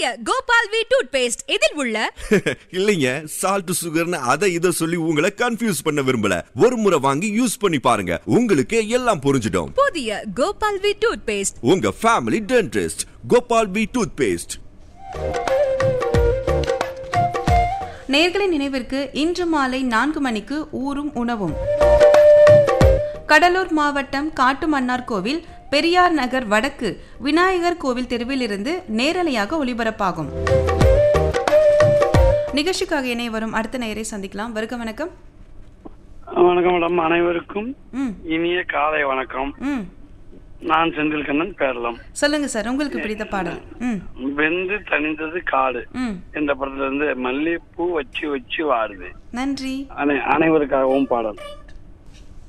Gopal V tooth paste இதில் உள்ள இல்லைங்க சால்ட் சுகர்னு அதை இதை சொல்லி உங்களை கன்ஃபியூஸ் பண்ண விரும்பல ஒரு முறை வாங்கி யூஸ் பண்ணி பாருங்க உங்களுக்கு எல்லாம் புரிஞ்சிடும் புதிய கோபால் வி டூத் பேஸ்ட் உங்க family dentist Gopal P tooth paste நேர்களின் நினைவிற்கு இன்று மாலை நான்கு மணிக்கு ஊரும் உணவும் கடலூர் மாவட்டம் காட்டுமன்னார் கோவில் பெரியார் நகர் வடக்கு விநாயகர் கோவில் தெருவிலிருந்து நேரலையாக ஒளிபரப்பாகும் நிகழ்ச்சிக்காக இணைய வரும் அடுத்த நேரை சந்திக்கலாம் வருக வணக்கம் வணக்கம் மேடம் அனைவருக்கும் ம் இனிய காலை வணக்கம் ம் நான் செந்தில் கண்ணன் பேரலாம் சொல்லுங்க சார் உங்களுக்கு பிடித்த பாடல் ம் வெந்து தணிந்தது காடு ம் என்ற படத்துல இருந்து மல்லிகைப்பூ வச்சு வச்சு வாடுது நன்றி அனை அனைவருக்காகவும் பாடல்